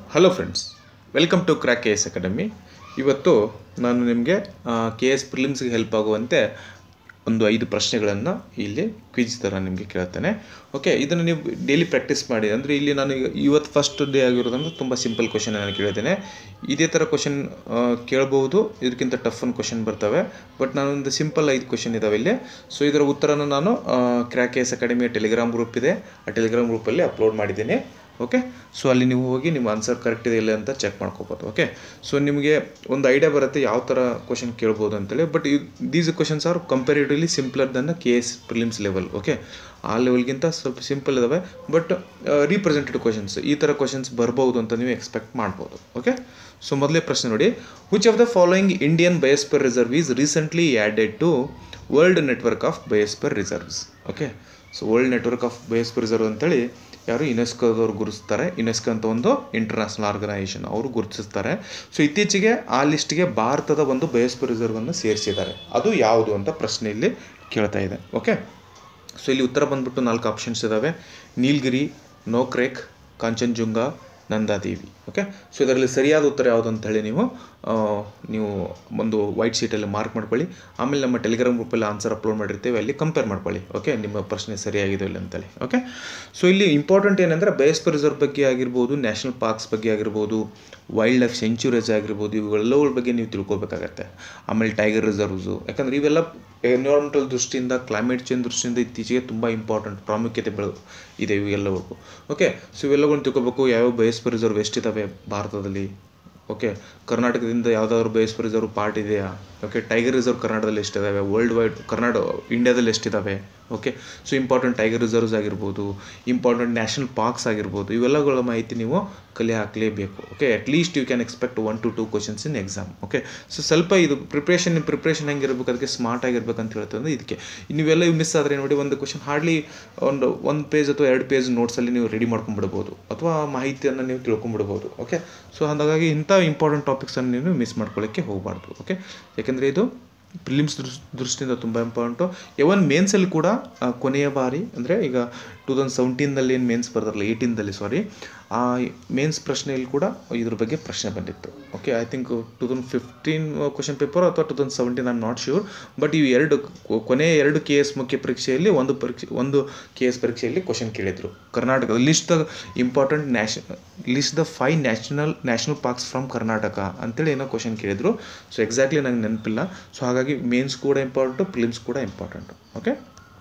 hello friends welcome to crack K S academy ಇವತ್ತು ನಾನು ನಿಮಗೆ ಕೆ ಎಸ್ ಪ್ರಿಲಿಮ್ಸ್ಗೆ ಹೆಲ್ಪ್ ಆಗುವಂತೆ ಒಂದು ಐದು ಪ್ರಶ್ನೆಗಳನ್ನು ಇಲ್ಲಿ ಕ್ವಿಜ್ ಥರ ನಿಮಗೆ ಕೇಳ್ತೇನೆ ಓಕೆ ಇದನ್ನು ನೀವು ಡೈಲಿ ಪ್ರಾಕ್ಟೀಸ್ ಮಾಡಿ ಅಂದರೆ ಇಲ್ಲಿ ನಾನು ಈಗ ಇವತ್ತು ಫಸ್ಟ್ ಡೇ ಆಗಿರೋದ್ರಿಂದ ತುಂಬ ಸಿಂಪಲ್ ಕ್ವಶನ್ ನಾನು ಕೇಳಿದ್ದೇನೆ ಇದೇ ಥರ ಕ್ವಶನ್ ಕೇಳ್ಬೋದು ಇದಕ್ಕಿಂತ ಟಫ್ ಒಂದು ಕ್ವಶನ್ ಬರ್ತವೆ ಬಟ್ ನಾನೊಂದು ಸಿಂಪಲ್ ಐದು ಕ್ವಶನ್ ಇದ್ದಾವೆ ಇಲ್ಲಿ ಸೊ ಇದರ ಉತ್ತರನ ನಾನು ಕ್ರ್ಯಾಕ್ ಎಸ್ ಅಕಾಡೆಮಿಯ ಟೆಲಿಗ್ರಾಮ್ ಗ್ರೂಪ್ ಇದೆ ಆ ಟೆಲಿಗ್ರಾಮ್ ಗ್ರೂಪಲ್ಲಿ ಅಪ್ಲೋಡ್ ಮಾಡಿದ್ದೀನಿ ಓಕೆ ಸೊ ಅಲ್ಲಿ ನೀವು ಹೋಗಿ ನಿಮ್ಮ ಆನ್ಸರ್ ಕರೆಕ್ಟ್ ಇದೆ ಇಲ್ಲ ಅಂತ ಚೆಕ್ ಮಾಡ್ಕೋಬೋದು ಓಕೆ ಸೊ ನಿಮಗೆ ಒಂದು ಐಡಿಯಾ ಬರುತ್ತೆ ಯಾವ ಥರ ಕ್ವಶನ್ ಕೇಳ್ಬೋದು ಅಂತೇಳಿ but these questions are comparatively simpler than K S prelims level okay ಆ ಲೆವೆಲ್ಗಿಂತ ಸ್ವಲ್ಪ ಸಿಂಪಲ್ ಇದಾವೆ ಬಟ್ ರೀಪ್ರೆಸೆಂಟೆಡ್ ಕ್ವಶನ್ಸ್ ಈ ಥರ ಕ್ವಶನ್ಸ್ ಬರ್ಬೋದು ಅಂತ ನೀವು ಎಕ್ಸ್ಪೆಕ್ಟ್ ಮಾಡ್ಬೋದು ಓಕೆ ಸೊ ಮೊದಲೇ ಪ್ರಶ್ನೆ ನೋಡಿ which of the following Indian biosphere reserve is recently added to world network of biosphere reserves okay so world network of biosphere reserve ಅಂತೇಳಿ ಯಾರು ಯುನೆಸ್ಕೋದವ್ರು ಗುರುತಿಸ್ತಾರೆ ಯುನೆಸ್ಕೋ ಅಂತ ಒಂದು ಇಂಟರ್ನ್ಯಾಷನಲ್ ಆರ್ಗನೈಸೇಷನ್ ಅವರು ಗುರುತಿಸ್ತಾರೆ ಸೊ ಇತ್ತೀಚೆಗೆ ಆ ಲಿಸ್ಟ್ಗೆ ಭಾರತದ ಒಂದು ಬಯೋಸ್ಪರ್ ರಿಸರ್ವನ್ನು ಸೇರಿಸಿದ್ದಾರೆ ಅದು ಯಾವುದು ಅಂತ ಪ್ರಶ್ನೆ ಇಲ್ಲಿ ಕೇಳ್ತಾ ಇದೆ ಓಕೆ ಸೊ ಇಲ್ಲಿ ಉತ್ತರ ಬಂದ್ಬಿಟ್ಟು ನಾಲ್ಕು ಆಪ್ಷನ್ಸ್ ಇದ್ದಾವೆ ನೀಲ್ಗಿರಿ ನೋಕ್ರೇಕ್ ಕಾಂಚನಜುಂಗ ನಂದಾದೇವಿ ಓಕೆ ಸೊ ಇದರಲ್ಲಿ ಸರಿಯಾದ ಉತ್ತರ ಯಾವುದು ಅಂತ ಹೇಳಿ ನೀವು ಆ, ನೀವು ಒಂದು ವೈಟ್ ಶೀಟಲ್ಲಿ ಮಾರ್ಕ್ ಮಾಡ್ಕೊಳ್ಳಿ ಆಮೇಲೆ ನಮ್ಮ ಟೆಲಿಗ್ರಾಮ್ ಗ್ರೂಪಲ್ಲಿ ಆನ್ಸರ್ ಅಪ್ಲೋಡ್ ಮಾಡಿರ್ತೀವಿ ಅಲ್ಲಿ ಕಂಪೇರ್ ಮಾಡ್ಕೊಳ್ಳಿ ಓಕೆ ನಿಮ್ಮ ಪ್ರಶ್ನೆ ಸರಿಯಾಗಿದೆ ಇಲ್ಲ ಅಂತೇಳಿ ಓಕೆ ಸೊ ಇಲ್ಲಿ ಇಂಪಾರ್ಟೆಂಟ್ ಏನಂದರೆ ಬಯೋಸ್ಪರ್ ರಿಸರ್ವ್ ಬಗ್ಗೆ ಆಗಿರ್ಬೋದು ನ್ಯಾಷನಲ್ ಪಾರ್ಕ್ಸ್ ಬಗ್ಗೆ ಆಗಿರ್ಬೋದು ವೈಲ್ಡ್ ಲೈಫ್ ಸೆಂಚುರೀಸ್ ಆಗಿರ್ಬೋದು ಇವೆಲ್ಲವುಗಳ ಬಗ್ಗೆ ನೀವು ತಿಳ್ಕೊಬೇಕಾಗತ್ತೆ ಆಮೇಲೆ ಟೈಗರ್ ರಿಸರ್ವ್ಸು ಯಾಕಂದರೆ ಇವೆಲ್ಲ ಎನ್ವಿರಾನ್ಮೆಂಟಲ್ ದೃಷ್ಟಿಯಿಂದ ಕ್ಲೈಮೇಟ್ ಚೇಂಜ್ ದೃಷ್ಟಿಯಿಂದ ಇತ್ತೀಚೆಗೆ ತುಂಬ ಇಂಪಾರ್ಟೆಂಟ್ ಪ್ರಾಮುಖ್ಯತೆ ಬೆಳೆ ಇದೆ ಇವೆಲ್ಲವೂ ಓಕೆ ಸೊ ಇವೆಲ್ಲಗಳನ್ನು ತಿಳ್ಕೊಬೇಕು ಯಾವ್ಯಾವ ಬಯೋಸ್ಪರ್ ರಿಸರ್ವ್ ಎಷ್ಟಿದ್ದಾವೆ ಭಾರತದಲ್ಲಿ ಓಕೆ ಕರ್ನಾಟಕದಿಂದ ಯಾವುದಾದ್ರು ಬಯೋಸ್ಪರ್ ರಿಸರ್ವ್ ಪಾರ್ಟ್ ಇದೆಯಾ ಓಕೆ ಟೈಗರ್ ರಿಸರ್ವ್ ಕರ್ನಾಟಕದಲ್ಲಿ ಎಷ್ಟಿದ್ದಾವೆ ವರ್ಲ್ಡ್ ವೈಡ್ ಕರ್ನಾಟಕ ಇಂಡಿಯಾದಲ್ಲಿ ಎಷ್ಟಿದ್ದಾವೆ okay so important tiger reserves ಆಗಿರ್ಬೋದು ಇಂಪಾರ್ಟೆಂಟ್ ನ್ಯಾಷನಲ್ ಪಾರ್ಕ್ಸ್ ಆಗಿರ್ಬೋದು ಇವೆಲ್ಲಗಳ ಮಾಹಿತಿ ನೀವು ಕಲೆ ಹಾಕಲೇಬೇಕು okay at least you can expect one to two questions in exam okay so ಸ್ವಲ್ಪ ಇದು ಪ್ರಿಪ್ರೇಷನ್ ಪ್ರಿಪ್ರೇಷನ್ ಹೆಂಗಿರ್ಬೇಕು ಅದಕ್ಕೆ ಸ್ಮಾರ್ಟ್ ಆಗಿರ್ಬೇಕು ಅಂತ ಹೇಳ್ತಂದ್ರೆ ಇದಕ್ಕೆ ನೀವೆಲ್ಲ ಇವು ಮಿಸ್ ಆದರೆ ನೋಡಿ ಒಂದು ಕ್ವಶನ್ ಹಾರ್ಡ್ಲಿ ಒಂದು ಒಂದು ಪೇಜ್ ಅಥವಾ ಎರಡು ಪೇಜ್ ನೋಟ್ಸಲ್ಲಿ ನೀವು ರೆಡಿ ಮಾಡ್ಕೊಂಡ್ಬಿಡ್ಬೋದು ಅಥವಾ ಮಾಹಿತಿಯನ್ನು ನೀವು ತಿಳ್ಕೊಂಡ್ಬಿಡ್ಬೋದು ಓಕೆ ಸೊ ಹಾಗಾಗಿ ಇಂಥ ಇಂಪಾರ್ಟೆಂಟ್ ಟಾಪಿಕ್ಸನ್ನು ನೀವು ಮಿಸ್ ಮಾಡ್ಕೊಳ್ಳೋಕ್ಕೆ ಹೋಗಬಾರ್ದು ಓಕೆ ಯಾಕೆಂದರೆ ಇದು ಪ್ರಿಲಿಮ್ಸ್ ದೃಷ್ಟಿಯಿಂದ ತುಂಬ ಇಂಪಾರ್ಟೆಂಟು ಇವನ್ ಮೇನ್ಸಲ್ಲಿ ಕೂಡ ಆ, ಕೊನೆಯ ಬಾರಿ ಅಂದರೆ ಈಗ ಟೂ ತೌಸಂಡ್ ಸೆವೆಂಟೀನಲ್ಲಿ ಏನು ಮೇನ್ಸ್ ಬರ್ತಾರಲ್ಲ ಏಯ್ಟೀನ್ದಲ್ಲಿ ಸಾರಿ ಆ ಮೇನ್ಸ್ ಪ್ರಶ್ನೆಯಲ್ಲಿ ಕೂಡ ಇದ್ರ ಬಗ್ಗೆ ಪ್ರಶ್ನೆ ಬಂದಿತ್ತು okay I think two thousand fifteen question paper ಅಥವಾ two thousand seventeen I'm not sure but ಇವು ಎರಡು ಕೊ- ಕೊನೆಯ ಎರಡು ಕೆ ಎಸ್ ಮುಖ್ಯ ಪರೀಕ್ಷೆಯಲ್ಲಿ ಒಂದು ಪರೀಕ್ಷೆ ಒಂದು ಕೆ ಎಸ್ ಪರೀಕ್ಷೆಯಲ್ಲಿ ಕ್ವಶನ್ ಕೇಳಿದರು Karnataka list the important national list the five national national parks from Karnataka ಅಂತೇಳಿ ಏನೋ ಕ್ವಶನ್ ಕೇಳಿದರು ಸೊ ಎಕ್ಸಾಕ್ಟ್ಲಿ ನಂಗೆ ನೆನಪಿಲ್ಲ ಸೊ ಹಾಗಾಗಿ ಮೇನ್ಸ್ ಕೂಡ ಇಂಪಾರ್ಟೆಂಟು ಪ್ರಿಲಿಮ್ಸ್ ಕೂಡ ಇಂಪಾರ್ಟೆಂಟು ಓಕೆ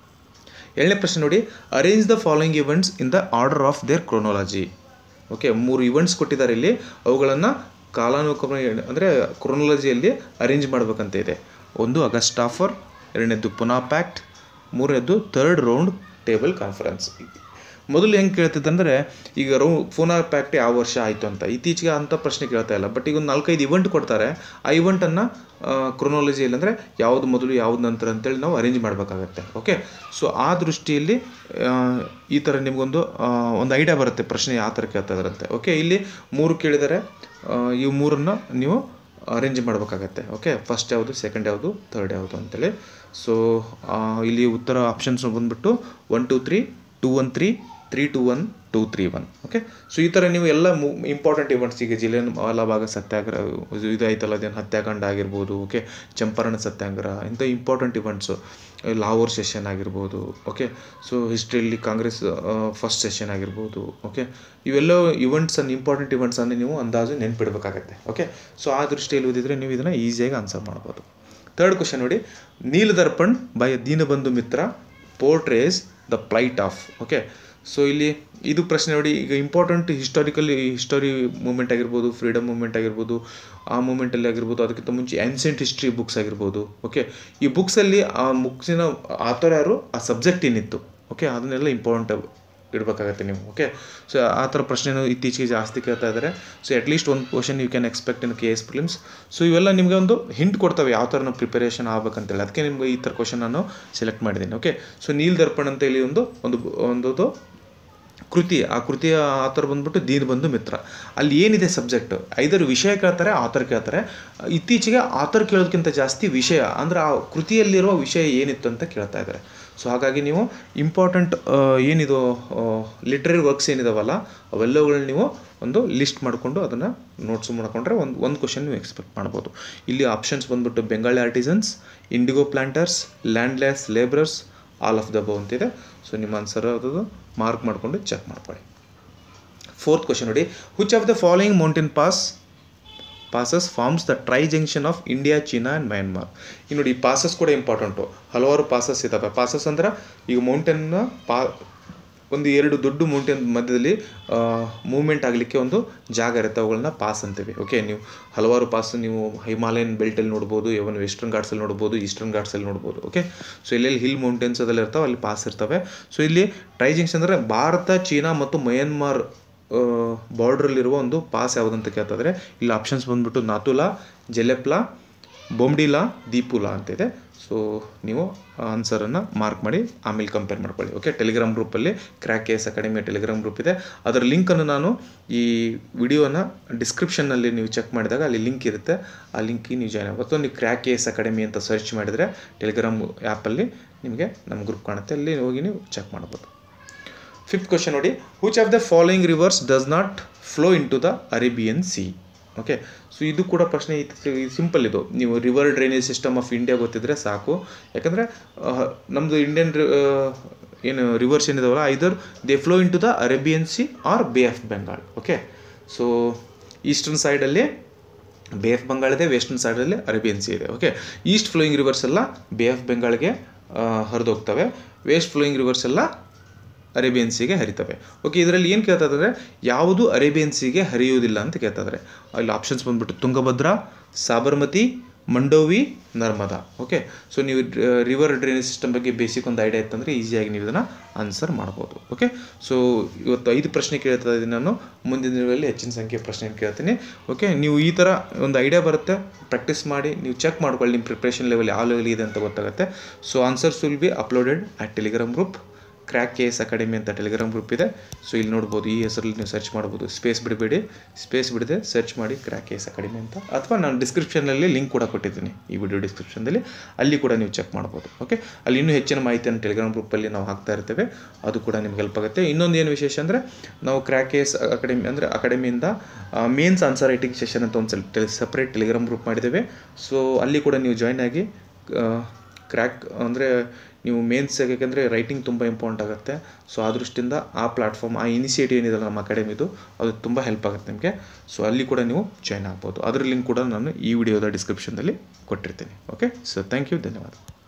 ಏಳನೇ ಪ್ರಶ್ನೆ ನೋಡಿ arrange the following events in the order of their chronology okay ಮೂರು ಇವೆಂಟ್ಸ್ ಕೊಟ್ಟಿದ್ದಾರೆ ಇಲ್ಲಿ ಅವುಗಳನ್ನು ಕಾಲಾನುಕ್ರಮ ಅಂದರೆ ಕ್ರೊನಾಲಜಿಯಲ್ಲಿ ಅರೇಂಜ್ ಮಾಡಬೇಕಂತ ಇದೆ ಒಂದು ಅಗಸ್ಟ್ ಆಫರ್ ಎರಡನೇದು ಪುನಃ ಪ್ಯಾಕ್ಟ್ ಮೂರನೇದು ಥರ್ಡ್ ರೌಂಡ್ ಟೇಬಲ್ ಕಾನ್ಫರೆನ್ಸ್ ಮೊದಲು ಹೆಂಗೆ ಕೇಳ್ತಿದ್ದಂದರೆ ಈಗ ರೌ ಪುನಃ ಪ್ಯಾಕ್ಟ್ ಯಾವ ವರ್ಷ ಆಯಿತು ಅಂತ ಇತ್ತೀಚೆಗೆ ಅಂಥ ಪ್ರಶ್ನೆ ಕೇಳ್ತಾ ಇಲ್ಲ ಬಟ್ ಈಗ ಒಂದು ನಾಲ್ಕೈದು ಇವೆಂಟ್ ಕೊಡ್ತಾರೆ ಆ ಇವೆಂಟನ್ನು ಕ್ರೊನಾಲಜಿಯಲ್ಲಿ ಅಂದರೆ ಯಾವುದು ಮೊದಲು ಯಾವ್ದು ನಂತರ ಅಂತೇಳಿ ನಾವು ಅರೇಂಜ್ ಮಾಡಬೇಕಾಗತ್ತೆ ಓಕೆ ಸೊ ಆ ದೃಷ್ಟಿಯಲ್ಲಿ ಆ, ಈ ಥರ ನಿಮಗೊಂದು ಆ, ಒಂದು ಐಡಿಯಾ ಬರುತ್ತೆ ಪ್ರಶ್ನೆ ಯಾವ ಥರ ಕೇಳ್ತಾ ಇದಾರಂತೆ ಓಕೆ ಇಲ್ಲಿ ಮೂರು ಕೇಳಿದರೆ ಆ, ಇವು ಮೂರನ್ನು ನೀವು ಅರೇಂಜ್ ಮಾಡಬೇಕಾಗತ್ತೆ ಓಕೆ ಫಸ್ಟ್ ಯಾವುದು ಸೆಕೆಂಡ್ ಯಾವುದು ಥರ್ಡ್ ಯಾವುದು ಅಂತೇಳಿ ಸೊ ಇಲ್ಲಿ ಉತ್ತರ ಆಪ್ಷನ್ಸ್ ಬಂದ್ಬಿಟ್ಟು one two three two one three three two one two three one okay so ಈ ಥರ ನೀವು ಎಲ್ಲ ಮು ಇಂಪಾರ್ಟೆಂಟ್ ಇವೆಂಟ್ಸ್ ಈಗ ಜಿಲ್ಲೆಯ ಬಾಗ ಸತ್ಯಾಗ್ರಹ ಇದು ಇದು ಆಯ್ತಲ್ಲ ಅದೇನು ಹತ್ಯಾಕಾಂಡ ಆಗಿರ್ಬೋದು ಓಕೆ ಚಂಪಾರಣ ಸತ್ಯಾಗ್ರಹ ಇಂಥ ಇಂಪಾರ್ಟೆಂಟ್ ಇವೆಂಟ್ಸು ಲಾಹೋರ್ ಸೆಷನ್ ಆಗಿರ್ಬೋದು ಓಕೆ ಸೊ ಹಿಸ್ಟ್ರಿಯಲ್ಲಿ ಕಾಂಗ್ರೆಸ್ ಫಸ್ಟ್ ಸೆಷನ್ ಆಗಿರ್ಬೋದು ಓಕೆ ಇವೆಲ್ಲ ಇವೆಂಟ್ಸನ್ನು ಇಂಪಾರ್ಟೆಂಟ್ ಇವೆಂಟ್ಸನ್ನು ನೀವು ಅಂದಾಜು ನೆನ್ಪಿಡಬೇಕಾಗತ್ತೆ ಓಕೆ ಸೊ ಆ ದೃಷ್ಟಿಯಲ್ಲಿ ಓದಿದರೆ ನೀವು ಇದನ್ನು ಈಸಿಯಾಗಿ ಆನ್ಸರ್ ಮಾಡ್ಬೋದು ಥರ್ಡ್ ಕ್ವಶನ್ ನೋಡಿ Neel Darpan by Dinabandhu Mitra portrays the plight of okay so ಇಲ್ಲಿ ಇದು ಪ್ರಶ್ನೆ ನೋಡಿ ಈಗ ಇಂಪಾರ್ಟೆಂಟ್ ಹಿಸ್ಟಾರಿಕಲ್ ಹಿಸ್ಟರಿ ಮೂಮೆಂಟ್ ಆಗಿರ್ಬೋದು ಫ್ರೀಡಮ್ ಮೂಮೆಂಟ್ ಆಗಿರ್ಬೋದು ಆ ಮೂಮೆಂಟಲ್ಲಿ ಆಗಿರ್ಬೋದು ಅದಕ್ಕಿಂತ ಮುಂಚೆ ಆನ್ಸೆಂಟ್ ಹಿಸ್ಟ್ರಿ ಬುಕ್ಸ್ ಆಗಿರ್ಬೋದು ಓಕೆ ಈ ಬುಕ್ಸಲ್ಲಿ ಆ ಬುಕ್ಸಿನ ಆಥರ್ ಯಾರು ಆ ಸಬ್ಜೆಕ್ಟ್ ಏನಿತ್ತು ಓಕೆ ಅದನ್ನೆಲ್ಲ ಇಂಪಾರ್ಟೆಂಟ್ ಇಡಬೇಕಾಗತ್ತೆ ನೀವು ಓಕೆ ಸೊ ಆ ಥರ ಪ್ರಶ್ನೆನೂ ಇತ್ತೀಚೆಗೆ ಜಾಸ್ತಿ ಕೇಳ್ತಾ ಇದ್ದಾರೆ ಸೊ ಅಟ್ಲೀಸ್ಟ್ ಒಂದು question you can expect in K S prelims so ಇವೆಲ್ಲ ನಿಮಗೆ ಒಂದು ಹಿಂಟ್ ಕೊಡ್ತವೆ ಯಾವ ಥರ ನಾವು ಪ್ರಿಪರೇಷನ್ ಆಗ್ಬೇಕಂತೇಳಿ ಅದಕ್ಕೆ ನಿಮ್ಗೆ ಈ ಥರ ಕ್ವಶನ್ ನಾನು ಸೆಲೆಕ್ಟ್ ಮಾಡಿದ್ದೀನಿ ಓಕೆ ಸೊ ನೀಲ್ ದರ್ಪಣ್ ಅಂತ ಇಲ್ಲಿ ಒಂದು ಒಂದು ಒಂದು ಕೃತಿ ಆ ಕೃತಿಯ ಆಥರ್ ಬಂದ್ಬಿಟ್ಟು ದೀನ್ ಬಂಧು ಮಿತ್ರ ಅಲ್ಲಿ ಏನಿದೆ ಸಬ್ಜೆಕ್ಟ್ ಐದರ ವಿಷಯ ಕೇಳ್ತಾರೆ ಆಥರ್ ಕೇಳ್ತಾರೆ ಇತ್ತೀಚೆಗೆ ಆಥರ್ ಕೇಳೋದಕ್ಕಿಂತ ಜಾಸ್ತಿ ವಿಷಯ ಅಂದರೆ ಆ ಕೃತಿಯಲ್ಲಿರುವ ವಿಷಯ ಏನಿತ್ತು ಅಂತ ಕೇಳ್ತಾ ಇದ್ದಾರೆ ಸೊ ಹಾಗಾಗಿ ನೀವು ಇಂಪಾರ್ಟೆಂಟ್ ಏನಿದು ಲಿಟ್ರರಿ ವರ್ಕ್ಸ್ ಏನಿದಾವಲ್ಲ ಅವೆಲ್ಲವುಗಳನ್ನ ನೀವು ಒಂದು ಲಿಸ್ಟ್ ಮಾಡಿಕೊಂಡು ಅದನ್ನು ನೋಟ್ಸ್ ಮಾಡ್ಕೊಂಡ್ರೆ ಒಂದು ಒಂದು ಕ್ವಶನ್ ನೀವು ಎಕ್ಸ್ಪೆಕ್ಟ್ ಮಾಡ್ಬೋದು ಇಲ್ಲಿ ಆಪ್ಷನ್ಸ್ ಬಂದ್ಬಿಟ್ಟು Bengali artisans indigo planters landless labourers all of the above ಅಂತಿದೆ ಸೊ ನಿಮ್ಮ ಆನ್ಸರ್ ಅದು ಮಾರ್ಕ್ ಮಾಡಿಕೊಂಡು ಚೆಕ್ ಮಾಡ್ಕೊಳ್ಳಿ ಫೋರ್ತ್ ಕ್ವಶನ್ ನೋಡಿ which of the following mountain pass passes forms the tri junction of India China and Myanmar ಈ ನೋಡಿ ಈ passes ಕೂಡ ಇಂಪಾರ್ಟೆಂಟು ಹಲವಾರು ಪಾಸಸ್ ಇದ್ದಾವೆ ಪಾಸಸ್ ಅಂದ್ರೆ ಈಗ ಮೌಂಟೇನ್ನ ಪಾ ಒಂದು ಎರಡು ದೊಡ್ಡ ಮೌಂಟೇನ್ ಮಧ್ಯದಲ್ಲಿ ಮೂವ್ಮೆಂಟ್ ಆಗಲಿಕ್ಕೆ ಒಂದು ಜಾಗ ಇರುತ್ತೆ ಅವುಗಳನ್ನ ಪಾಸ್ ಅಂತೀವಿ ಓಕೆ ನೀವು ಹಲವಾರು ಪಾಸ್ ನೀವು ಹಿಮಾಲಯನ್ ಬೆಲ್ಟಲ್ಲಿ ನೋಡ್ಬೋದು ಇವನ್ ವೆಸ್ಟರ್ನ್ ಘಾಟ್ಸಲ್ಲಿ ನೋಡ್ಬೋದು ಈಸ್ಟರ್ನ್ ಘಾಟ್ಸಲ್ಲಿ ನೋಡ್ಬೋದು ಓಕೆ ಸೊ ಎಲ್ಲೆಲ್ಲಿ ಹಿಲ್ ಮೌಂಟೇನ್ಸ್ ಅದೆಲ್ಲ ಇರ್ತಾವೆ ಅಲ್ಲಿ ಪಾಸ್ ಇರ್ತವೆ ಸೊ ಇಲ್ಲಿ ಟ್ರೈ ಜಂಕ್ಷನ್ ಅಂದರೆ ಭಾರತ ಚೀನಾ ಮತ್ತು ಮಯನ್ಮಾರ್ ಬಾರ್ಡ್ರಲ್ಲಿರುವ ಒಂದು ಪಾಸ್ ಯಾವುದಂತ ಕೇಳ್ತಾಯಿದ್ರೆ ಇಲ್ಲಿ ಆಪ್ಷನ್ಸ್ ಬಂದ್ಬಿಟ್ಟು ನಾತುಲಾ ಜೆಲೆಪ್ಲಾ ಬೊಮ್ಡಿಲಾ ದೀಪುಲಾ ಅಂತಿದೆ ಸೊ ನೀವು ಆನ್ಸರನ್ನು ಮಾರ್ಕ್ ಮಾಡಿ ಆಮೇಲೆ ಕಂಪೇರ್ ಮಾಡ್ಕೊಳ್ಳಿ ಓಕೆ ಟೆಲಿಗ್ರಾಮ್ ಗ್ರೂಪಲ್ಲಿ ಕ್ರ್ಯಾಕ್ ಎಸ್ ಅಕಾಡೆಮಿಯ ಟೆಲಿಗ್ರಾಮ್ ಗ್ರೂಪ್ ಇದೆ ಅದರ ಲಿಂಕನ್ನು ನಾನು ಈ ವಿಡಿಯೋನ ಡಿಸ್ಕ್ರಿಪ್ಷನ್ನಲ್ಲಿ ನೀವು ಚೆಕ್ ಮಾಡಿದಾಗ ಅಲ್ಲಿ ಲಿಂಕ್ ಇರುತ್ತೆ ಆ ಲಿಂಕಿಗೆ ನೀವು ಜಾಯ್ನ್ ಆಗುತ್ತೆ ನೀವು ಕ್ರ್ಯಾಕ್ ಎಸ್ ಅಕಾಡೆಮಿ ಅಂತ ಸರ್ಚ್ ಮಾಡಿದರೆ ಟೆಲಿಗ್ರಾಮ್ ಆ್ಯಪಲ್ಲಿ ನಿಮಗೆ ನಮ್ಮ ಗ್ರೂಪ್ ಕಾಣುತ್ತೆ ಅಲ್ಲಿ ಹೋಗಿ ನೀವು ಚೆಕ್ ಮಾಡ್ಬೋದು ಫಿಫ್ತ್ ಕ್ವಶನ್ ನೋಡಿ which of the following rivers does not flow into the Arabian sea okay so ಇದು ಕೂಡ ಪ್ರಶ್ನೆ ಸಿಂಪಲ್ ಇದು ನೀವು river drainage system of India ಗೊತ್ತಿದ್ರೆ ಸಾಕು ಯಾಕಂದರೆ ನಮ್ಮದು ಇಂಡಿಯನ್ ಏನು ರಿವರ್ಸ್ ಏನಿದಾವಲ್ಲ either they flow into the Arabian sea or bay of Bengal okay so eastern ಸೈಡಲ್ಲಿ ಬೇ ಆಫ್ ಬೆಂಗಾಲ್ ಇದೆ ವೆಸ್ಟರ್ನ್ ಸೈಡಲ್ಲಿ ಅರೇಬಿಯನ್ ಸಿ ಇದೆ ಓಕೆ ಈಸ್ಟ್ ಫ್ಲೋಯಿಂಗ್ ರಿವರ್ಸ್ ಎಲ್ಲ ಬೇ ಆಫ್ ಬೆಂಗಾಲ್ಗೆ ಹರಿದೋಗ್ತವೆ ವೆಸ್ಟ್ ಫ್ಲೋಯಿಂಗ್ ರಿವರ್ಸ್ ಎಲ್ಲ Arabian ಸಿಗೆ ಹರಿತವೆ okay ಇದರಲ್ಲಿ ಏನು ಕೇಳ್ತಾ ಇದ್ದಾರೆ ಯಾವುದು ಅರೇಬಿಯನ್ ಸಿಗೆ ಹರಿಯುವುದಿಲ್ಲ ಅಂತ ಕೇಳ್ತಾ ಇದ್ದಾರೆ ಅಲ್ಲಿ ಆಪ್ಷನ್ಸ್ ಬಂದ್ಬಿಟ್ಟು ತುಂಗಭದ್ರಾ ಸಾಬರ್ಮತಿ ಮಂಡೋವಿ ನರ್ಮದಾ ಓಕೆ ಸೊ ನೀವು ರಿವರ್ ಡ್ರೈನೇಜ್ ಸಿಸ್ಟಮ್ ಬಗ್ಗೆ ಬೇಸಿಕ್ ಒಂದು ಐಡಿಯಾ ಇತ್ತಂದರೆ ಈಸಿಯಾಗಿ ನೀವು ಇದನ್ನು ಆನ್ಸರ್ ಮಾಡ್ಬೋದು ಓಕೆ ಸೊ ಇವತ್ತು ಐದು ಪ್ರಶ್ನೆ ಕೇಳ್ತಾ ಇದ್ದೀನಿ ನಾನು ಮುಂದಿನ ದಿನಗಳಲ್ಲಿ ಹೆಚ್ಚಿನ ಸಂಖ್ಯೆ ಪ್ರಶ್ನೆ ಕೇಳ್ತೀನಿ ಓಕೆ ನೀವು ಈ ಥರ ಒಂದು ಐಡಿಯಾ ಬರುತ್ತೆ ಪ್ರಾಕ್ಟೀಸ್ ಮಾಡಿ ನೀವು ಚೆಕ್ ಮಾಡ್ಕೊಳ್ಳಿ ನಿಮ್ಮ ಪ್ರಿಪ್ರೇಷನ್ ಲೆವೆಲ್ ಯಾವ ಲೆವೆಲ್ ಇದೆ ಅಂತ ಗೊತ್ತಾಗುತ್ತೆ so answers will be uploaded at Telegram group crack K S academy ಅಂತ ಟೆಲಿಗ್ರಾಮ್ ಗ್ರೂಪ್ ಇದೆ ಸೊ ಇಲ್ಲಿ ನೋಡ್ಬೋದು ಈ ಹೆಸರಲ್ಲಿ ನೀವು ಸರ್ಚ್ ಮಾಡ್ಬೋದು ಸ್ಪೇಸ್ ಬಿಡಬೇಡಿ ಸ್ಪೇಸ್ ಬಿಡದೆ ಸರ್ಚ್ ಮಾಡಿ ಕ್ರ್ಯಾಕ್ ಕೆ ಎಸ್ ಅಕಾಡೆಮಿ ಅಂತ ಅಥವಾ ನಾನು ಡಿಸ್ಕ್ರಿಪ್ಷನಲ್ಲಿ ಲಿಂಕ್ ಕೂಡ ಕೊಟ್ಟಿದ್ದೀನಿ ಈ ವಿಡಿಯೋ ಡಿಸ್ಕ್ರಿಪ್ಷನ್ದಲ್ಲಿ ಅಲ್ಲಿ ಕೂಡ ನೀವು ಚೆಕ್ ಮಾಡ್ಬೋದು ಓಕೆ ಅಲ್ಲಿ ಇನ್ನೂ ಹೆಚ್ಚಿನ ಮಾಹಿತಿಯನ್ನು ಟೆಲಿಗ್ರಾಮ್ ಗ್ರೂಪಲ್ಲಿ ನಾವು ಹಾಕ್ತಾ ಇರ್ತೇವೆ ಅದು ಕೂಡ ನಿಮ್ಗೆ ಹೆಲ್ಪ್ ಆಗುತ್ತೆ ಇನ್ನೊಂದು ಏನು ವಿಶೇಷ ಅಂದರೆ ನಾವು ಕ್ರ್ಯಾಕ್ ಕೆ ಎಸ್ ಅಕಾಡೆಮಿ ಅಂದರೆ ಅಕಾಡೆಮಿಯಿಂದ ಮೇನ್ಸ್ ಆನ್ಸರ್ ರೈಟಿಂಗ್ ಸೆಷನ್ ಅಂತ ಒಂದು ಸ್ವಲ್ಪ ಸಪ್ರೇಟ್ ಟೆಲಿಗ್ರಾಮ್ ಗ್ರೂಪ್ ಮಾಡಿದ್ದೇವೆ ಸೊ ಅಲ್ಲಿ ಕೂಡ ನೀವು ಜಾಯ್ನ್ ಆಗಿ ಕ್ರ್ಯಾಕ್ ಅಂದರೆ ನೀವು ಮೇನ್ಸ್ ಯಾಕೆಂದರೆ ರೈಟಿಂಗ್ ತುಂಬ ಇಂಪಾರ್ಟೆಂಟ್ ಆಗುತ್ತೆ ಸೊ ಆ ದೃಷ್ಟಿಯಿಂದ ಆ ಪ್ಲಾಟ್ಫಾರ್ಮ್ ಆ ಇನಿಷಿಯೇಟಿವ್ ಏನಿದೆ ನಮ್ಮ ಅಕಾಡೆಮಿದು ಅದು ತುಂಬ ಹೆಲ್ಪ್ ಆಗುತ್ತೆ ನಿಮಗೆ ಸೊ ಅಲ್ಲಿ ಕೂಡ ನೀವು ಜಾಯ್ನ್ ಆಗ್ಬೋದು ಅದ್ರ ಲಿಂಕ್ ಕೂಡ ನಾನು ಈ ವಿಡಿಯೋದ ಡಿಸ್ಕ್ರಿಪ್ಷನ್ದಲ್ಲಿ ಕೊಟ್ಟಿರ್ತೀನಿ ಓಕೆ ಸೊ ಥ್ಯಾಂಕ್ ಯು ಧನ್ಯವಾದ